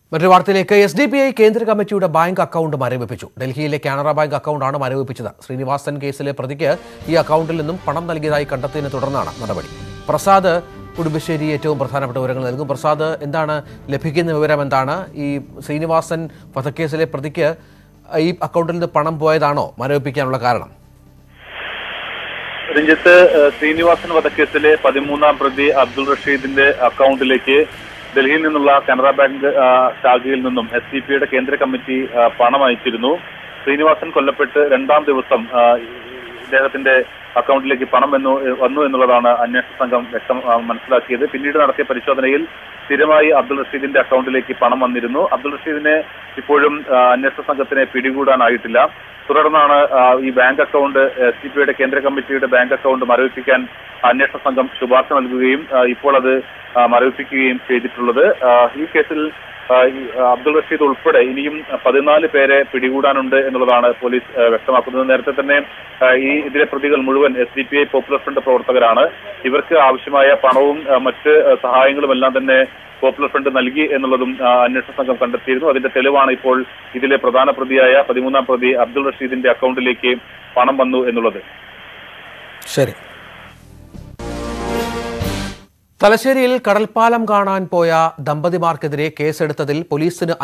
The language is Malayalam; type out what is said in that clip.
മറ്റൊരു വാർത്തയിലേക്ക് എസ് ഡി ബി ഐ കേന്ദ്ര കമ്മിറ്റിയുടെ ബാങ്ക് അക്കൗണ്ട് മരവിപ്പിച്ചു ഡൽഹിയിലെ കാനറ ബാങ്ക് അക്കൗണ്ടാണ് മരവിപ്പിച്ചത് ശ്രീനിവാസൻ കേസിലെ പ്രതിക്ക് ഈ അക്കൗണ്ടിൽ നിന്നും പണം നൽകിയതായി കണ്ടെത്തിയതിനെ തുടർന്നാണ് നടപടി പ്രസാദ് കുടുംബശ്ശേരി ഏറ്റവും പ്രധാനപ്പെട്ട വിവരങ്ങൾ നൽകും പ്രസാദ് എന്താണ് ലഭിക്കുന്ന വിവരം എന്താണ് ഈ ശ്രീനിവാസൻ വധക്കേസിലെ പ്രതിക്ക് ഈ അക്കൗണ്ടിൽ നിന്ന് പണം പോയതാണോ മരവിപ്പിക്കാനുള്ള കാരണം രഞ്ജിത്ത് ഏഹ്, ശ്രീനിവാസൻ വധക്കേസിലെ പതിമൂന്നാം പ്രതി അബ്ദുൾ റഷീദിന്റെ അക്കൗണ്ടിലേക്ക് ഡൽഹിയിൽ നിന്നുള്ള കാനറ ബാങ്ക് ആ, ശാഖയിൽ നിന്നും എസ് ഡി പിയുടെ കേന്ദ്ര കമ്മിറ്റി ആ, പണം അയച്ചിരുന്നു ശ്രീനിവാസൻ കൊല്ലപ്പെട്ട് രണ്ടാം ദിവസം ആ, ഇദ്ദേഹത്തിന്റെ അക്കൗണ്ടിലേക്ക് പണം എന്നു വന്നു എന്നുള്ളതാണ് അന്വേഷണ സംഘം വ്യക്തം ആ, മനസ്സിലാക്കിയത് പിന്നീട് നടത്തിയ പരിശോധനയിൽ സ്ഥിരമായി അബ്ദുൾ റഷീദിന്റെ അക്കൗണ്ടിലേക്ക് പണം വന്നിരുന്നു അബ്ദുൾ റഷീദിനെ ഇപ്പോഴും ആ, അന്വേഷണ സംഘത്തിനെ പിടികൂടാനായിട്ടില്ല തുടർന്നാണ് ആ, ഈ ബാങ്ക് അക്കൗണ്ട് എസ് ഡി പിയുടെ കേന്ദ്ര കമ്മിറ്റിയുടെ ബാങ്ക് അക്കൗണ്ട് മരവിപ്പിക്കാൻ അന്വേഷണ സംഘം ശുപാർശ നൽകുകയും ആ, ഇപ്പോൾ അത് ആ, മരവിപ്പിക്കുകയും ചെയ്തിട്ടുള്ളത് ആ, ഈ കേസിൽ ആ, ഈ, ആ, അബ്ദുൾ റഷീദ് ഉൾപ്പെടെ ഇനിയും പതിനാല് പേരെ പിടികൂടാനുണ്ട് എന്നുള്ളതാണ് പോലീസ് ആ, വ്യക്തമാക്കുന്നത് നേരത്തെ തന്നെ ആ, ഈ ഇതിലെ പ്രതികൾ മുഴുവൻ S D P I Popular Front പ്രവർത്തകരാണ് ഇവർക്ക് ആവശ്യമായ പണവും ആ, മറ്റ് ആ, സഹായങ്ങളും എല്ലാം തന്നെ പോപ്പുലർ ഫ്രണ്ട് നൽകി എന്നുള്ളതും ആ, അന്വേഷണ സംഘം കണ്ടെത്തിയിരുന്നു അതിന്റെ തെളിവാണ് ഇപ്പോൾ ഇതിലെ പ്രധാന പ്രതിയായ പതിമൂന്നാം പ്രതി അബ്ദുൾ റഷീദിന്റെ അക്കൗണ്ടിലേക്ക് പണം വന്നു എന്നുള്ളത് ശരി തലശ്ശേരിയിൽ കടൽപ്പാലം കാണാൻ പോയ ദമ്പതിമാർക്കെതിരെ കേസെടുത്തതിൽ പോലീസിന്